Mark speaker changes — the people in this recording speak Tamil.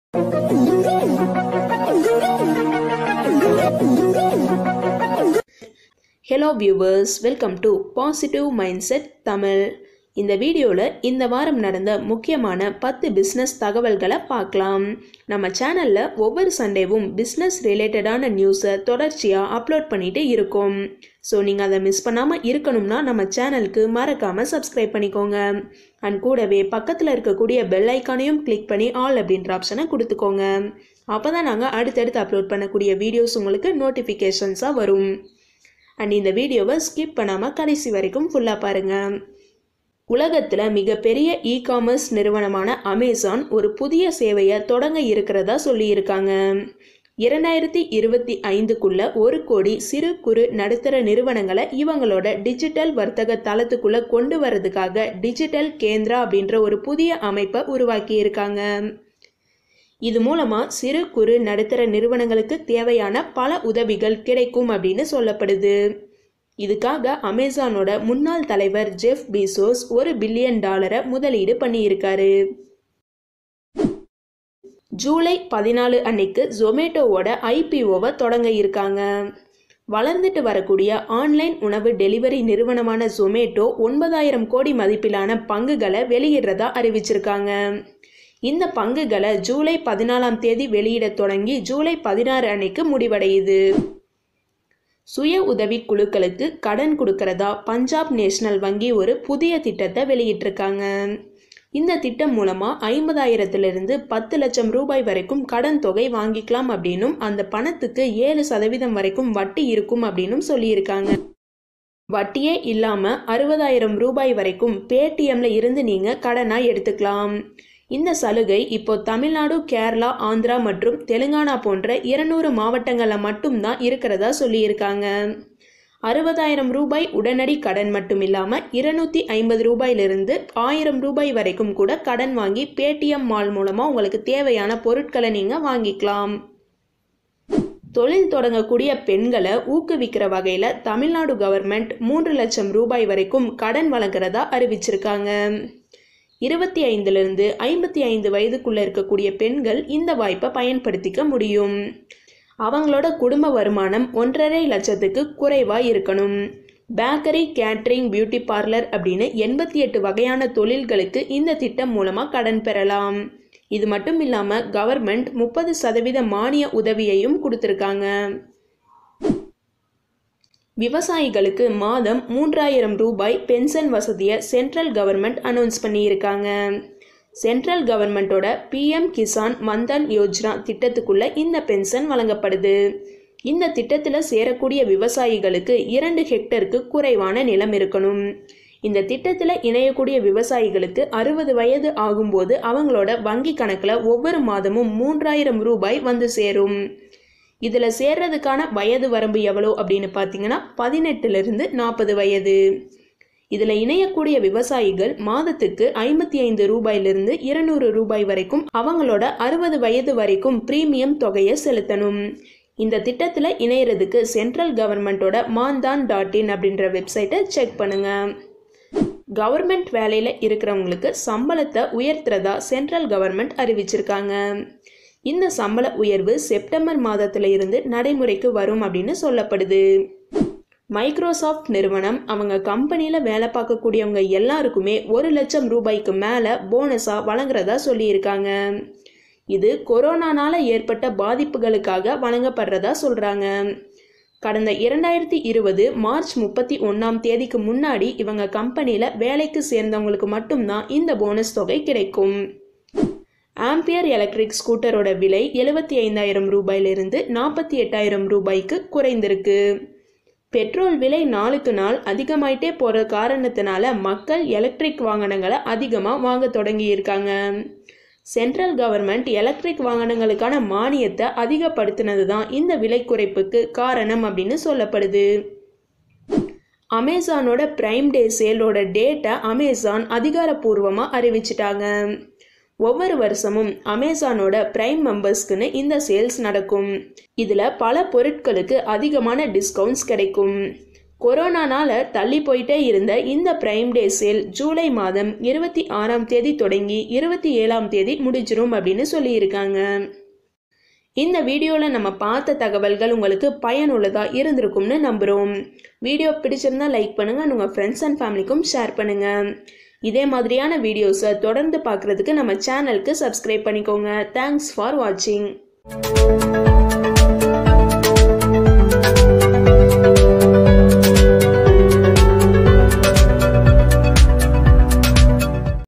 Speaker 1: hello viewers welcome to positive mindset Tamil இந்த வீடியோவில் இந்த வாரம் நடந்த முக்கியமான பத்து பிஸ்னஸ் தகவல்களை பார்க்கலாம் நம்ம சேனலில் ஒவ்வொரு சண்டேவும் பிஸ்னஸ் ரிலேட்டடான நியூஸை தொடர்ச்சியாக அப்லோட் பண்ணிட்டு இருக்கோம் ஸோ நீங்கள் அதை மிஸ் பண்ணாமல் இருக்கணும்னா நம்ம சேனலுக்கு மறக்காமல் சப்ஸ்கிரைப் பண்ணிக்கோங்க அண்ட் கூடவே பக்கத்தில் இருக்கக்கூடிய பெல் ஐக்கானையும் கிளிக் பண்ணி ஆல் அப்படின்ற ஆப்ஷனை கொடுத்துக்கோங்க அப்போ தான் நாங்கள் அடுத்தடுத்து அப்லோட் பண்ணக்கூடிய வீடியோஸ் உங்களுக்கு நோட்டிஃபிகேஷன்ஸாக வரும் அண்ட் இந்த வீடியோவை ஸ்கிப் பண்ணாமல் கடைசி வரைக்கும் ஃபுல்லாக பாருங்கள் உலகத்தில் மிகப்பெரிய இ காமர்ஸ் நிறுவனமான அமேசான் ஒரு புதிய சேவையை தொடங்க இருக்கிறதா சொல்லியிருக்காங்க இரண்டாயிரத்தி இருபத்தி ஐந்துக்குள்ள ஒரு கோடி சிறு குறு நடுத்தர நிறுவனங்களை இவங்களோட டிஜிட்டல் வர்த்தக தளத்துக்குள்ள கொண்டு வரதுக்காக டிஜிட்டல் கேந்திரா அப்படின்ற ஒரு புதிய அமைப்பை உருவாக்கி இருக்காங்க இது மூலமா சிறு குறு நடுத்தர நிறுவனங்களுக்கு தேவையான பல உதவிகள் கிடைக்கும் அப்படின்னு சொல்லப்படுது இதுக்காக அமேசானோட முன்னாள் தலைவர் ஜெஃப் பீசோஸ் ஒரு பில்லியன் டாலரை முதலீடு பண்ணியிருக்காரு ஜூலை பதினாலு அன்னைக்கு ஜொமேட்டோவோட ஐபிஓவை தொடங்க இருக்காங்க வளர்ந்துட்டு வரக்கூடிய ஆன்லைன் உணவு டெலிவரி நிறுவனமான ஜொமேட்டோ ஒன்பதாயிரம் கோடி மதிப்பிலான பங்குகளை வெளியிடுறதா அறிவிச்சிருக்காங்க இந்த பங்குகளை ஜூலை பதினாலாம் தேதி வெளியிட தொடங்கி ஜூலை பதினாறு அன்னைக்கு முடிவடையுது சுய உதவி குழுக்களுக்கு கடன் கொடுக்கறதா பஞ்சாப் நேஷனல் வங்கி ஒரு புதிய திட்டத்தை வெளியிட்டிருக்காங்க இந்த திட்டம் மூலமா ஐம்பதாயிரத்திலிருந்து பத்து லட்சம் ரூபாய் வரைக்கும் கடன் தொகை வாங்கிக்கலாம் அப்படின்னும் அந்த பணத்துக்கு ஏழு சதவீதம் வரைக்கும் வட்டி இருக்கும் அப்படின்னும் சொல்லியிருக்காங்க வட்டியே இல்லாம அறுபதாயிரம் ரூபாய் வரைக்கும் பேடிஎம்ல இருந்து நீங்க கடனா எடுத்துக்கலாம் இந்த சலுகை இப்போ தமிழ்நாடு கேரளா ஆந்திரா மற்றும் தெலுங்கானா போன்ற இருநூறு மாவட்டங்களில் மட்டும்தான் இருக்கிறதா சொல்லியிருக்காங்க அறுபதாயிரம் ரூபாய் உடனடி கடன் மட்டும் இல்லாமல் இருநூத்தி ஐம்பது ரூபாயிலிருந்து ஆயிரம் ரூபாய் வரைக்கும் கூட கடன் வாங்கி பேடிஎம் மால் மூலமாக உங்களுக்கு தேவையான பொருட்களை நீங்கள் வாங்கிக்கலாம் தொழில் தொடங்கக்கூடிய பெண்களை ஊக்குவிக்கிற வகையில் தமிழ்நாடு கவர்மெண்ட் மூன்று லட்சம் ரூபாய் வரைக்கும் கடன் வழங்குறதா அறிவிச்சிருக்காங்க இருபத்தி ஐந்துலேருந்து ஐம்பத்தி ஐந்து வயதுக்குள்ளே இருக்கக்கூடிய பெண்கள் இந்த வாய்ப்பை பயன்படுத்திக்க முடியும் அவங்களோட குடும்ப வருமானம் ஒன்றரை லட்சத்துக்கு குறைவாக இருக்கணும் பேக்கரி கேட்ரிங் பியூட்டி பார்லர் அப்படின்னு எண்பத்தி எட்டு வகையான தொழில்களுக்கு இந்த திட்டம் மூலமாக கடன் பெறலாம் இது மட்டும் இல்லாமல் கவர்மெண்ட் முப்பது சதவீத மானிய உதவியையும் கொடுத்துருக்காங்க விவசாயிகளுக்கு மாதம் மூன்றாயிரம் ரூபாய் பென்ஷன் வசதியை சென்ட்ரல் கவர்மெண்ட் அனௌன்ஸ் பண்ணியிருக்காங்க சென்ட்ரல் கவர்மெண்ட்டோட பிஎம் கிசான் மந்தன் யோஜனா திட்டத்துக்குள்ள இந்த பென்ஷன் வழங்கப்படுது இந்த திட்டத்தில் சேரக்கூடிய விவசாயிகளுக்கு இரண்டு ஹெக்டருக்கு குறைவான நிலம் இருக்கணும் இந்த திட்டத்தில் இணையக்கூடிய விவசாயிகளுக்கு அறுபது வயது ஆகும்போது அவங்களோட வங்கி கணக்கில் ஒவ்வொரு மாதமும் மூன்றாயிரம் ரூபாய் வந்து சேரும் இதில் சேர்றதுக்கான வயது வரம்பு எவ்வளோ அப்படின்னு பார்த்தீங்கன்னா பதினெட்டுலேருந்து நாற்பது வயது இதில் இணையக்கூடிய விவசாயிகள் மாதத்துக்கு ஐம்பத்தி ஐந்து ரூபாயிலிருந்து இருநூறு ரூபாய் வரைக்கும் அவங்களோட அறுபது வயது வரைக்கும் பிரீமியம் தொகையை செலுத்தணும் இந்த திட்டத்தில் இணையறதுக்கு சென்ட்ரல் கவர்மெண்ட்டோட மாந்தான் டாட் இன் அப்படின்ற வெப்சைட்டை செக் பண்ணுங்க கவர்மெண்ட் வேலையில் இருக்கிறவங்களுக்கு சம்பளத்தை உயர்த்துறதா சென்ட்ரல் கவர்மெண்ட் அறிவிச்சிருக்காங்க இந்த சம்பள உயர்வு செப்டம்பர் மாதத்துல இருந்து நடைமுறைக்கு வரும் அப்படின்னு சொல்லப்படுது மைக்ரோசாஃப்ட் நிறுவனம் அவங்க கம்பெனியில் வேலை பார்க்கக்கூடியவங்க எல்லாருக்குமே ஒரு லட்சம் ரூபாய்க்கு மேலே போனஸாக வழங்குறதா சொல்லியிருக்காங்க இது கொரோனானால ஏற்பட்ட பாதிப்புகளுக்காக வழங்கப்படுறதா சொல்கிறாங்க கடந்த இரண்டாயிரத்தி இருபது மார்ச் முப்பத்தி ஒன்றாம் தேதிக்கு முன்னாடி இவங்க கம்பெனியில் வேலைக்கு சேர்ந்தவங்களுக்கு மட்டும்தான் இந்த போனஸ் தொகை கிடைக்கும் ஆம்பியர் எலக்ட்ரிக் ஸ்கூட்டரோட விலை எழுபத்தி ஐந்தாயிரம் ரூபாயிலிருந்து நாற்பத்தி எட்டாயிரம் ரூபாய்க்கு குறைந்திருக்கு பெட்ரோல் விலை நாளுக்கு நாள் அதிகமாயிட்டே போகிற காரணத்தினால மக்கள் எலக்ட்ரிக் வாகனங்களை அதிகமாக வாங்க தொடங்கியிருக்காங்க சென்ட்ரல் கவர்மெண்ட் எலக்ட்ரிக் வாகனங்களுக்கான மானியத்தை அதிகப்படுத்தினது தான் இந்த விலை குறைப்புக்கு காரணம் அப்படின்னு சொல்லப்படுது அமேசானோட பிரைம் டே சேலோட டேட்டை அமேசான் அதிகாரப்பூர்வமாக அறிவிச்சிட்டாங்க ஒவ்வொரு வருஷமும் அமேசானோட பிரைம் மெம்பர்ஸ்க்குன்னு இந்த சேல்ஸ் நடக்கும் இதில் பல பொருட்களுக்கு அதிகமான டிஸ்கவுண்ட்ஸ் கிடைக்கும் கொரோனானால தள்ளி போயிட்டே இருந்த இந்த பிரைம் டே சேல் ஜூலை மாதம் இருபத்தி ஆறாம் தேதி தொடங்கி இருபத்தி ஏழாம் தேதி முடிஞ்சிரும் அப்படின்னு சொல்லியிருக்காங்க இந்த வீடியோவில் நம்ம பார்த்த தகவல்கள் உங்களுக்கு பயனுள்ளதாக இருந்திருக்கும்னு நம்புகிறோம் வீடியோ பிடிச்சிருந்தா லைக் பண்ணுங்கள் உங்கள் ஃப்ரெண்ட்ஸ் அண்ட் ஃபேமிலிக்கும் ஷேர் பண்ணுங்கள் இதே மாதிரியான வீடியோஸை தொடர்ந்து பார்க்குறதுக்கு நம்ம சேனலுக்கு சப்ஸ்கிரைப் பண்ணிக்கோங்க தேங்க்ஸ் ஃபார் வாட்சிங்